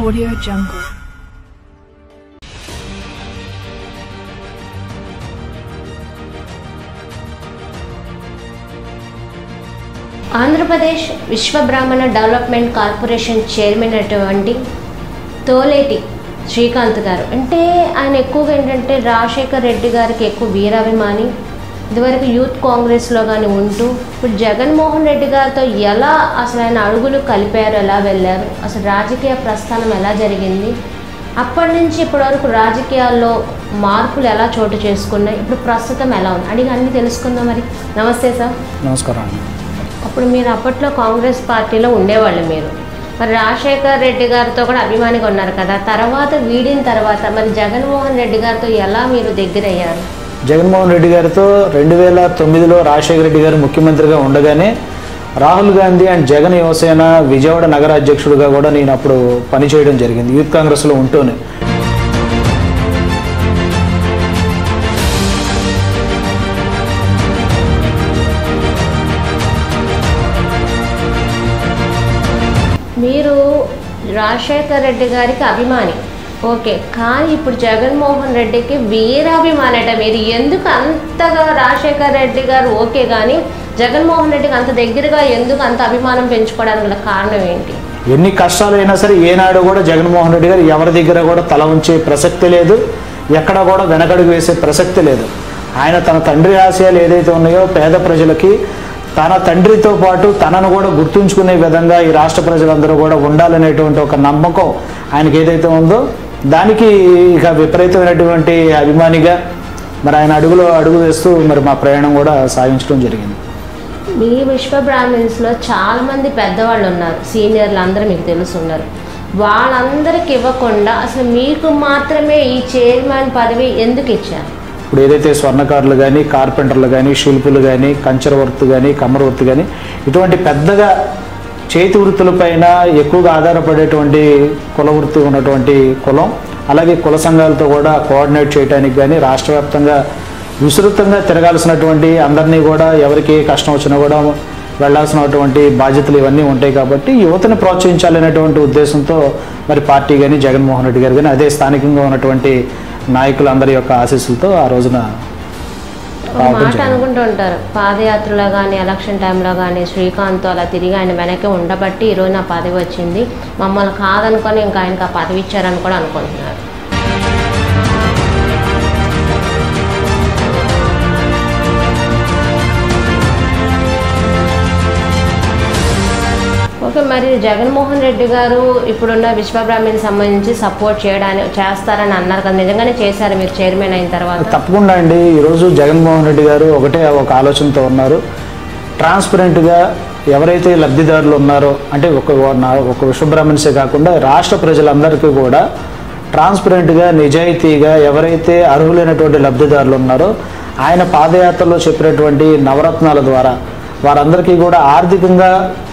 Audio Jungle. Andhra Pradesh విశ్వ బ్రాహ్మణ development corporation chairman అటువంటి తోలేటి శ్రీకాంత్ గారు అంటే ఆయన ఎక్కువగా ఏంటంటే రాజశేఖర్ రెడ్డి గారికి ఎక్కువ వీరాభిమాని ఇదివరకు యూత్ కాంగ్రెస్లో కానీ ఉంటూ ఇప్పుడు జగన్మోహన్ రెడ్డి గారితో ఎలా అసలు ఆయన అడుగులు కలిపారు ఎలా వెళ్ళారు అసలు రాజకీయ ప్రస్థానం ఎలా జరిగింది అప్పటి నుంచి ఇప్పటి వరకు రాజకీయాల్లో మార్పులు ఎలా చోటు చేసుకున్నాయి ఇప్పుడు ప్రస్తుతం ఎలా ఉంది అడిగి అన్నీ తెలుసుకుందాం మరి నమస్తే సార్ నమస్కారం అండి అప్పుడు మీరు అప్పట్లో కాంగ్రెస్ పార్టీలో ఉండేవాళ్ళు మీరు మరి రాజశేఖర్ రెడ్డి గారితో కూడా అభిమానిగా ఉన్నారు కదా తర్వాత వీడిన తర్వాత మరి జగన్మోహన్ రెడ్డి గారితో ఎలా మీరు దగ్గరయ్యారు జగన్మోహన్ రెడ్డి గారితో రెండు వేల తొమ్మిదిలో రాజశేఖర రెడ్డి గారు ముఖ్యమంత్రిగా ఉండగానే రాహుల్ గాంధీ అండ్ జగన్ యువసేన విజయవాడ నగర అధ్యక్షుడిగా కూడా నేను అప్పుడు పనిచేయడం జరిగింది యూత్ కాంగ్రెస్లో ఉంటూనే మీరు రాజశేఖర్ రెడ్డి గారికి అభిమాని ఓకే కానీ ఇప్పుడు జగన్మోహన్ రెడ్డికి వీరాభిమాని అట మీరు ఎందుకు అంతగా రాజశేఖర్ రెడ్డి గారు ఓకే కానీ జగన్మోహన్ రెడ్డికి అంత దగ్గరగా ఎందుకు అంత అభిమానం పెంచుకోవడానికి గల కారణం ఏంటి ఎన్ని కష్టాలు అయినా సరే ఏనాడు కూడా జగన్మోహన్ రెడ్డి గారు ఎవరి దగ్గర కూడా తల ఉంచే ప్రసక్తి లేదు ఎక్కడ కూడా వెనకడుగు వేసే ప్రసక్తి లేదు ఆయన తన తండ్రి ఆశయాలు ఏదైతే ఉన్నాయో పేద ప్రజలకి తన తండ్రితో పాటు తనను కూడా గుర్తుంచుకునే విధంగా ఈ రాష్ట్ర ప్రజలందరూ కూడా ఉండాలనేటువంటి ఒక నమ్మకం ఆయనకి ఏదైతే ఉందో దానికి ఇక విపరీతమైనటువంటి అభిమానిగా మరి ఆయన అడుగులో అడుగు వేస్తూ మరి మా ప్రయాణం కూడా సాగించడం జరిగింది మీ విశ్వ బ్రాహ్మిన్స్లో చాలామంది పెద్దవాళ్ళు ఉన్నారు సీనియర్లు అందరూ మీకు తెలుసు ఉన్నారు వాళ్ళందరికి ఇవ్వకుండా అసలు మీకు మాత్రమే ఈ చైర్మన్ పదవి ఎందుకు ఇచ్చారు ఇప్పుడు ఏదైతే స్వర్ణకారులు కానీ కార్పెంటర్లు కానీ శిల్పులు కానీ కంచర వృత్తి కానీ కమ్మర వృత్తి కానీ ఇటువంటి పెద్దగా చేతి వృత్తులపైన ఎక్కువగా ఆధారపడేటువంటి కుల వృత్తి ఉన్నటువంటి కులం అలాగే కుల సంఘాలతో కూడా కోఆర్డినేట్ చేయడానికి కానీ రాష్ట్ర వ్యాప్తంగా విస్తృతంగా తిరగాల్సినటువంటి అందరినీ కూడా ఎవరికి ఏ కష్టం వచ్చినా కూడా వెళ్ళాల్సినటువంటి బాధ్యతలు ఇవన్నీ ఉంటాయి కాబట్టి యువతను ప్రోత్సహించాలనేటువంటి ఉద్దేశంతో మరి పార్టీ కానీ జగన్మోహన్ రెడ్డి గారు కానీ అదే స్థానికంగా ఉన్నటువంటి నాయకులందరి యొక్క ఆశీస్సులతో ఆ రోజున ఒక రావడం మాట జరిగింది. అనుకుంటూ ఉంటారు పాదయాత్రలో కానీ ఎలక్షన్ టైంలో కానీ శ్రీకాంత్ అలా తిరిగి ఆయన వెనకే ఉండబట్టి ఈరోజు నా పదవి వచ్చింది మమ్మల్ని కాదనుకొని ఇంకా ఆయనకు ఆ పదవి ఇచ్చారని కూడా అనుకుంటున్నారు ఓకే మరి జగన్మోహన్ రెడ్డి గారు ఇప్పుడున్న విశ్వబ్రాహ్మణ్కి సంబంధించి సపోర్ట్ చేయడానికి చేస్తారని అన్నారు కదా నిజంగానే చేశారు మీరు చైర్మన్ అయిన తర్వాత తప్పకుండా అండి ఈరోజు జగన్మోహన్ రెడ్డి గారు ఒకటే ఒక ఆలోచనతో ఉన్నారు ట్రాన్స్పరెంట్గా ఎవరైతే లబ్ధిదారులు ఉన్నారో అంటే ఒక నా- ఒక విశ్వబ్రాహ్మణ్సే కాకుండా రాష్ట్ర ప్రజలందరికీ కూడా ట్రాన్స్పరెంట్గా నిజాయితీగా ఎవరైతే అర్హులైనటువంటి లబ్ధిదారులు ఉన్నారో ఆయన పాదయాత్రలో చెప్పినటువంటి నవరత్నాల ద్వారా వారందరికీ కూడా ఆర్థికంగా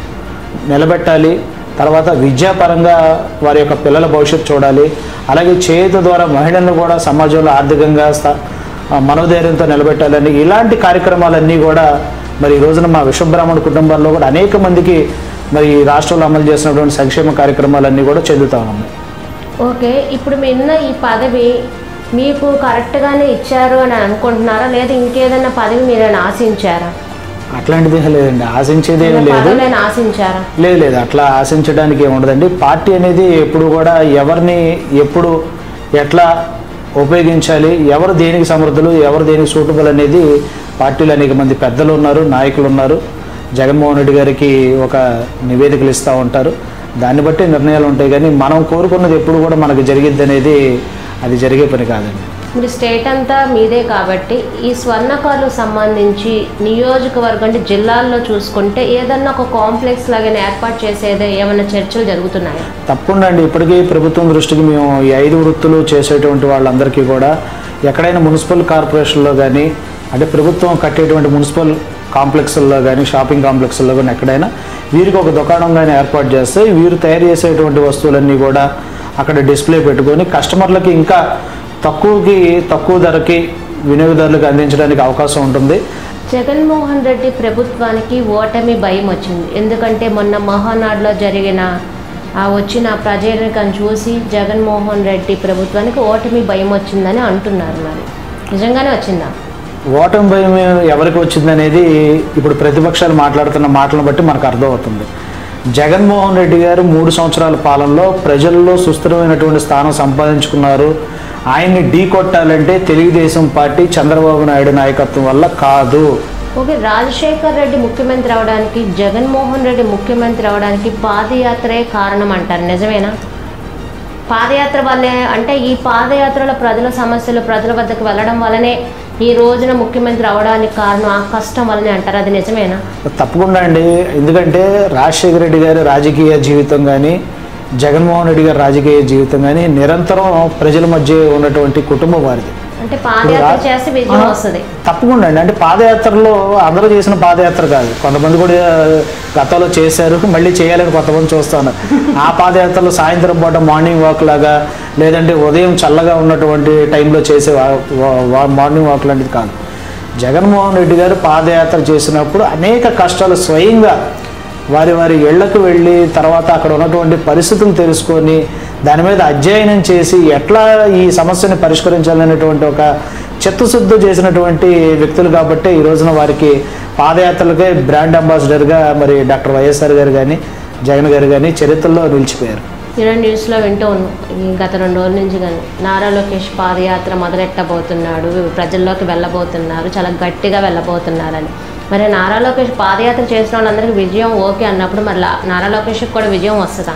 నిలబెట్టాలి తర్వాత విద్యాపరంగా వారి యొక్క పిల్లల భవిష్యత్తు చూడాలి అలాగే చేయుత ద్వారా మహిళలను కూడా సమాజంలో ఆర్థికంగా స్థ- ఆ, మనోధైర్యంతో నిలబెట్టాలని ఇలాంటి కార్యక్రమాలన్నీ కూడా మరి ఈ రోజున మా విశ్వబ్రాహ్మణ కుటుంబాల్లో కూడా అనేక మందికి మరి ఈ రాష్ట్రంలో అమలు చేసినటువంటి సంక్షేమ కార్యక్రమాలన్నీ కూడా చెందుతా ఉన్నాయి ఓకే ఇప్పుడు మీరున్న ఈ పదవి మీకు కరెక్ట్గానే ఇచ్చారు అని అనుకుంటున్నారా లేదా ఇంకేదైనా పదవి మీరైనా ఆశించారా అట్లాంటిది ఏం లేదండి ఆశించేది ఏం లేదు పదవులైనా ఆశించారా లేదు లేదు అట్లా ఆశించడానికి ఏమి ఉండదండి పార్టీ అనేది ఎప్పుడు కూడా ఎవరిని ఎప్పుడు ఎట్లా ఉపయోగించాలి ఎవరు దేనికి సమర్థులు ఎవరు దేనికి సూటబుల్ అనేది పార్టీలో అనేక మంది పెద్దలు ఉన్నారు నాయకులు ఉన్నారు జగన్మోహన్ రెడ్డి గారికి ఒక నివేదికలు ఇస్తూ ఉంటారు దాన్ని బట్టి నిర్ణయాలు ఉంటాయి కానీ మనం కోరుకున్నది ఎప్పుడు కూడా మనకు జరిగిద్ది అనేది అది జరిగే పని కాదండి మీరు స్టేట్ అంతా మీదే కాబట్టి ఈ స్వర్ణకారులకు సంబంధించి నియోజకవర్గం అంటే జిల్లాల్లో చూసుకుంటే ఏదన్నా ఒక కాంప్లెక్స్ లాగా ఏర్పాటు చేసేదే ఏమైనా చర్చలు జరుగుతున్నాయా తప్పకుండా అండి ఇప్పటికీ ప్రభుత్వం దృష్టికి మేము ఈ ఐదు వృత్తులు చేసేటువంటి వాళ్ళందరికీ కూడా ఎక్కడైనా మున్సిపల్ కార్పొరేషన్లో కానీ అంటే ప్రభుత్వం కట్టేటువంటి మున్సిపల్ కాంప్లెక్స్ల్లో కానీ షాపింగ్ కాంప్లెక్స్లో కానీ ఎక్కడైనా వీరికి ఒక దుకాణం కానీ ఏర్పాటు చేస్తే వీరు తయారు చేసేటువంటి వస్తువులన్నీ కూడా అక్కడ డిస్ప్లే పెట్టుకొని కస్టమర్లకి ఇంకా తక్కువకి తక్కువ ధరకి వినియోగదారులకు అందించడానికి అవకాశం ఉంటుంది జగన్మోహన్ రెడ్డి ప్రభుత్వానికి ఓటమి భయం వచ్చింది ఎందుకంటే మొన్న మహానాడులో జరిగిన ఆ వచ్చిన ప్రజానికం చూసి జగన్మోహన్ రెడ్డి ప్రభుత్వానికి ఓటమి భయం వచ్చిందని అంటున్నారు మరి నిజంగానే వచ్చిందా ఓటమి భయం ఎవరికి వచ్చిందనేది ఇప్పుడు ప్రతిపక్షాలు మాట్లాడుతున్న మాటలను బట్టి మనకు అర్థమవుతుంది జగన్మోహన్ రెడ్డి గారు మూడు సంవత్సరాల పాలనలో ప్రజల్లో సుస్థిరమైనటువంటి స్థానం సంపాదించుకున్నారు ఆయన్ని ఢీ కొట్టాలంటే తెలుగుదేశం పార్టీ చంద్రబాబు నాయుడు నాయకత్వం వల్ల కాదు ఓకే రాజశేఖర్ రెడ్డి ముఖ్యమంత్రి అవడానికి జగన్మోహన్ రెడ్డి ముఖ్యమంత్రి అవడానికి పాదయాత్రే కారణం అంటారు నిజమేనా పాదయాత్ర వల్లే అంటే ఈ పాదయాత్రలో ప్రజల సమస్యలు ప్రజల వద్దకు వెళ్ళడం వల్లనే ఈ రోజున ముఖ్యమంత్రి అవడానికి కారణం ఆ కష్టం వల్లనే అంటారు అది నిజమేనా తప్పకుండా అండి ఎందుకంటే రాజశేఖర రెడ్డి గారి రాజకీయ జీవితం కానీ జగన్మోహన్ రెడ్డి గారి రాజకీయ జీవితం కానీ నిరంతరం ప్రజల మధ్య ఉన్నటువంటి కుటుంబం వారిది అంటే పాదయాత్ర చేస్తే విజయం వస్తుంది తప్పకుండా అండి అంటే పాదయాత్రలో అందరూ చేసిన పాదయాత్ర కాదు కొంతమంది కూడా గతంలో చేశారు మళ్ళీ చేయాలని కొంతమంది చూస్తున్నారు ఆ పాదయాత్రలో సాయంత్రం పూట మార్నింగ్ వాక్ లాగా లేదంటే ఉదయం చల్లగా ఉన్నటువంటి టైంలో చేసే వా- వా- వా- మార్నింగ్ వాక్ లాంటిది కాదు జగన్మోహన్ రెడ్డి గారు పాదయాత్ర చేసినప్పుడు అనేక కష్టాలు స్వయంగా వారి వారి ఇళ్లకు వెళ్ళి తర్వాత అక్కడ ఉన్నటువంటి పరిస్థితులు తెలుసుకొని దాని మీద అధ్యయనం చేసి ఎట్లా ఈ సమస్యని పరిష్కరించాలనేటువంటి ఒక చిత్తశుద్ధి చేసినటువంటి వ్యక్తులు కాబట్టి ఈ రోజున వారికి పాదయాత్రలకే బ్రాండ్ అంబాసిడర్గా మరి డాక్టర్ వైఎస్ఆర్ గారు కానీ జగన్ గారు కానీ చరిత్రలో నిలిచిపోయారు ఈరోజు న్యూస్లో వింటూ ఉన్నాం ఈ గత రెండు రోజుల నుంచి కానీ నారా లోకేష్ పాదయాత్ర మొదలెట్టబోతున్నాడు ప్రజల్లోకి వెళ్ళబోతున్నారు చాలా గట్టిగా వెళ్ళబోతున్నారని మరి నారా లోకేష్ పాదయాత్ర చేసిన వాళ్ళందరికీ విజయం ఓకే అన్నప్పుడు మరి లా- నారా లోకేష్కి కూడా విజయం వస్తుందా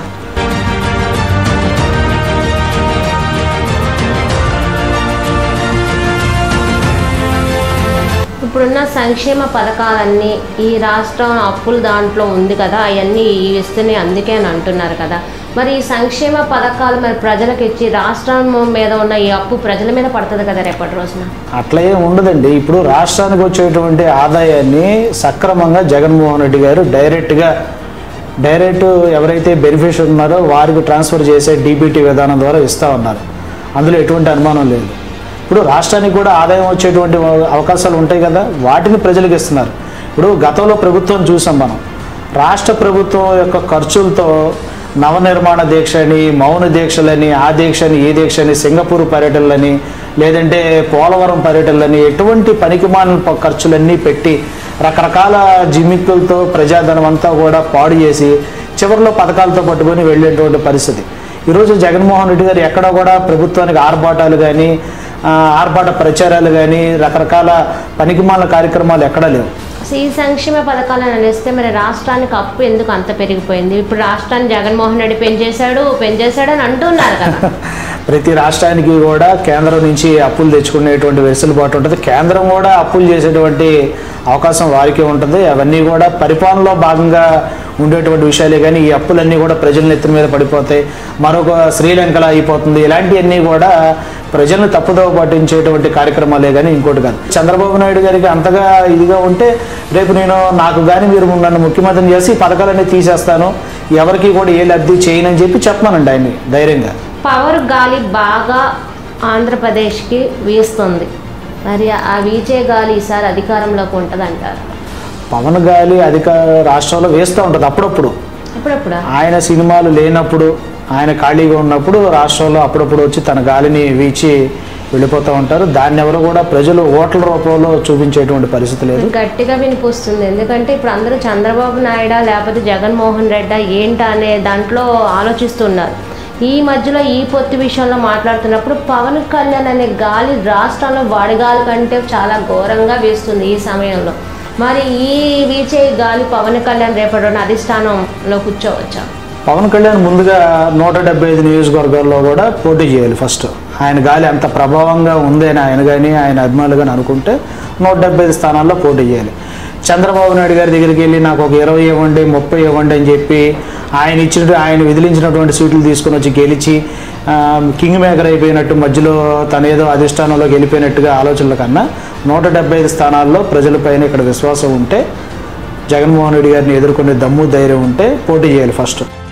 ఇప్పుడున్న సంక్షేమ పథకాలన్నీ ఈ రాష్ట్రం అప్పుల దాంట్లో ఉంది కదా అవన్నీ ఇస్తున్నాయి అందుకే అని అంటున్నారు కదా మరి ఈ సంక్షేమ పథకాలు మరి ప్రజలకు ఇచ్చి రాష్ట్రం మీద ఉన్న ఈ అప్పు ప్రజల మీద పడుతుంది కదా రేపటి రోజున అట్లా ఏం ఉండదండి ఇప్పుడు రాష్ట్రానికి వచ్చేటువంటి ఆదాయాన్ని సక్రమంగా జగన్మోహన్ రెడ్డి గారు డైరెక్ట్గా డైరెక్ట్ ఎవరైతే బెనిఫిషియర్ ఉన్నారో వారికి ట్రాన్స్ఫర్ చేసే డీబీటీ విధానం ద్వారా ఇస్తూ ఉన్నారు అందులో ఎటువంటి అనుమానం లేదు ఇప్పుడు రాష్ట్రానికి కూడా ఆదాయం వచ్చేటువంటి అవకాశాలు ఉంటాయి కదా వాటిని ప్రజలకు ఇస్తున్నారు ఇప్పుడు గతంలో ప్రభుత్వం చూసాం మనం రాష్ట్ర ప్రభుత్వం యొక్క ఖర్చులతో నవనిర్మాణ దీక్ష అని మౌన దీక్షలని ఆ దీక్షని ఈ దీక్షని సింగపూర్ పర్యటనలని లేదంటే పోలవరం పర్యటనలని ఎటువంటి పనికిమాలిన ప- ఖర్చులన్నీ పెట్టి రకరకాల జిమ్మిక్కులతో ప్రజాధనం అంతా కూడా పాడు చేసి చివరిలో పథకాలతో పట్టుకొని వెళ్ళేటువంటి పరిస్థితి ఈరోజు జగన్మోహన్ రెడ్డి గారు ఎక్కడ కూడా ప్రభుత్వానికి ఆర్భాటాలు కానీ ఆర్భాట ప్రచారాలు కానీ రకరకాల పనికిమాలిన కార్యక్రమాలు ఎక్కడా లేవు అసలు ఈ సంక్షేమ పథకాలను అందిస్తే మరి రాష్ట్రానికి అప్పు ఎందుకు అంత పెరిగిపోయింది ఇప్పుడు రాష్ట్రాన్ని జగన్మోహన్ రెడ్డి పెంచేశాడు పెంచేశాడు అని అంటున్నారు కదా ప్రతి రాష్ట్రానికి కూడా కేంద్రం నుంచి అప్పులు తెచ్చుకునేటువంటి వెసులుబాటు ఉంటుంది కేంద్రం కూడా అప్పులు చేసేటువంటి అవకాశం వారికి ఉంటుంది అవన్నీ కూడా పరిపాలనలో భాగంగా ఉండేటువంటి విషయాలే కానీ ఈ అప్పులన్నీ కూడా ప్రజల నెత్తిన మీద పడిపోతాయి మరొక శ్రీలంకలా అయిపోతుంది ఇలాంటివన్నీ కూడా ప్రజలను తప్పుదోవ పట్టించేటువంటి కార్యక్రమాలే కానీ ఇంకోటి కాదు చంద్రబాబు నాయుడు గారికి అంతగా ఇదిగా ఉంటే రేపు నేను నాకు కానీ మీరు నన్ను ముఖ్యమంత్రిని చేసి ఈ పథకాలన్నీ తీసేస్తాను ఎవరికి కూడా ఏ లబ్ధి చేయనని చెప్పి చెప్పమనండి ఆయన్ని ధైర్యంగా పవర్ గాలి బాగా ఆంధ్రప్రదేశ్కి వీస్తుంది మరి ఆ వీచే గాలి ఈసారి అధికారంలోకి ఉంటుంది అంటారు పవన్ గాలి అధిక రాష్ట్రంలో వేస్తూ ఉంటుంది అప్పుడప్పుడు అప్పుడప్పుడు ఆయన సినిమాలు లేనప్పుడు ఆయన ఖాళీగా ఉన్నప్పుడు రాష్ట్రంలో అప్పుడప్పుడు వచ్చి తన గాలిని వీచి వెళ్ళిపోతూ ఉంటారు దాన్ని ఎవరు కూడా ప్రజలు ఓట్ల రూపంలో చూపించేటువంటి పరిస్థితి లేదు గట్టిగా వినిపిస్తుంది ఎందుకంటే ఇప్పుడు అందరూ చంద్రబాబు నాయుడా లేకపోతే జగన్మోహన్ రెడ్డా ఏంటా అనే దాంట్లో ఆలోచిస్తున్నారు ఈ మధ్యలో ఈ పొత్తు విషయంలో మాట్లాడుతున్నప్పుడు పవన్ కళ్యాణ్ అనే గాలి రాష్ట్రంలో వడగాలి కంటే చాలా ఘోరంగా వీస్తుంది ఈ సమయంలో మరి ఈ వీచే గాలి పవన్ కళ్యాణ్ రేపటి రోజున అధిష్టానంలో కూర్చోవచ్చా పవన్ కళ్యాణ్ ముందుగా నూట డెబ్బై ఐదు నియోజకవర్గాల్లో కూడా పోటీ చేయాలి ఫస్ట్ ఆయన గాలి అంత ప్రభావంగా ఉంది అని ఆయన కానీ ఆయన అభిమానులు కానీ అనుకుంటే నూట డెబ్బై ఐదు స్థానాల్లో పోటీ చేయాలి చంద్రబాబు నాయుడు గారి దగ్గరికి వెళ్ళి నాకు ఒక ఇరవై ఇవ్వండి ముప్పై ఇవ్వండి అని చెప్పి ఆయన ఇచ్చిన ఆయన విధిలించినటువంటి సీట్లు తీసుకుని వచ్చి గెలిచి ఆ, కింగ్ మేకర్ అయిపోయినట్టు మధ్యలో తన ఏదో అధిష్టానంలోకి వెళ్ళిపోయినట్టుగా ఆలోచనల కన్నా నూట డెబ్బై ఐదు స్థానాల్లో ప్రజలపైన ఇక్కడ విశ్వాసం ఉంటే జగన్మోహన్ రెడ్డి గారిని ఎదుర్కొనే దమ్ము ధైర్యం ఉంటే పోటీ చేయాలి ఫస్ట్